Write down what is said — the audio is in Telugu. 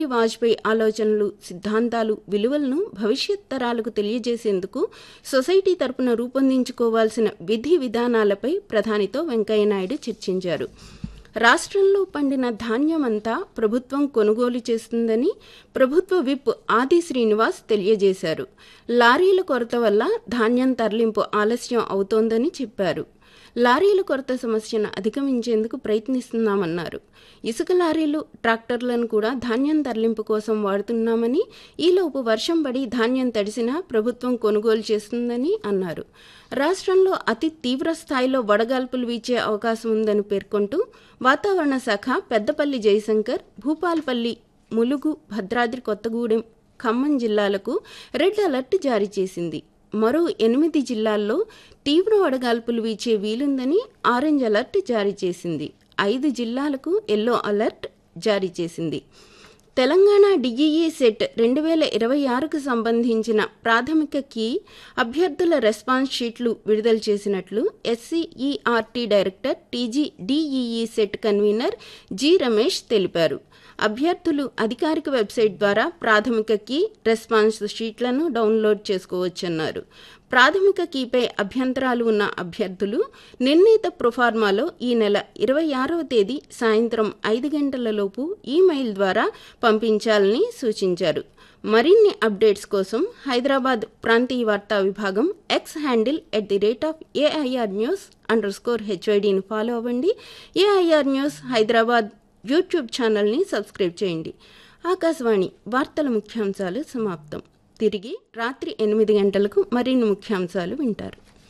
వాజ్పేయి ఆలోచనలు సిద్ధాంతాలు విలువలను భవిష్యత్ తరాలకు తెలియజేసేందుకు సొసైటీ తరపున రూపొందించుకోవాల్సిన విధి విధానాలపై ప్రధానితో వెంకయ్యనాయుడు చర్చించారు రాష్ట్రంలో పండిన ధాన్యమంతా ప్రభుత్వం కొనుగోలు చేస్తుందని ప్రభుత్వ విప్ ఆది శ్రీనివాస్ తెలియజేశారు లారీల కొరత వల్ల ధాన్యం తరలింపు ఆలస్యం అవుతోందని చెప్పారు లారీల కొరత సమస్యను అధిగమించేందుకు ప్రయత్నిస్తున్నామన్నారు ఇసుక లారీలు ట్రాక్టర్లను కూడా ధాన్యం తరలింపు కోసం వాడుతున్నామని ఈలోపు వర్షం పడి ధాన్యం తడిసినా ప్రభుత్వం కొనుగోలు చేస్తుందని అన్నారు రాష్ట్రంలో అతి తీవ్ర స్థాయిలో వడగాల్పులు వీచే అవకాశం ఉందని పేర్కొంటూ వాతావరణ శాఖ పెద్దపల్లి జయశంకర్ భూపాల్పల్లి ములుగు భద్రాద్రి కొత్తగూడెం ఖమ్మం జిల్లాలకు రెడ్ అలర్ట్ జారీ చేసింది మరో ఎనిమిది జిల్లాల్లో తీవ్ర వడగాల్పులు వీచే వీలుందని ఆరెంజ్ అలర్ట్ జారీ చేసింది ఐదు జిల్లాలకు ఎల్లో అలర్ట్ జారీ చేసింది తెలంగాణ డిఈఈ సెట్ రెండు వేల ఇరవై ఆరుకు సంబంధించిన ప్రాథమిక కీ అభ్యర్థుల రెస్పాన్స్ షీట్లు విడుదల చేసినట్లు SCERT director TG DEE SET convener G Ramesh తెలిపారు అభ్యర్థులు అధికారిక వెబ్సైట్ ద్వారా ప్రాథమిక కీ రెస్పాన్స్ షీట్లను డౌన్లోడ్ చేసుకోవచ్చన్నారు ప్రాథమిక కీపై అభ్యంతరాలు ఉన్న అభ్యర్థులు నిర్ణీత ప్రొఫార్మాలో ఈ నెల ఇరవై ఆరవ తేదీ సాయంత్రం ఐదు గంటలలోపు ఈమెయిల్ ద్వారా పంపించాలని సూచించారు మరిన్ని అప్డేట్స్ కోసం హైదరాబాద్ ప్రాంతీయ వార్తా విభాగం X handle at the rate of AIR news underscore స్కోర్ హెచ్ఐడిని ఫాలో అవ్వండి ఏఐఆర్ న్యూస్ హైదరాబాద్ యూట్యూబ్ ఛానల్ని సబ్స్క్రైబ్ చేయండి ఆకాశవాణి వార్తల ముఖ్యాంశాలు సమాప్తం తిరిగి రాత్రి ఎనిమిది గంటలకు మరిన్ని ముఖ్యాంశాలు వింటారు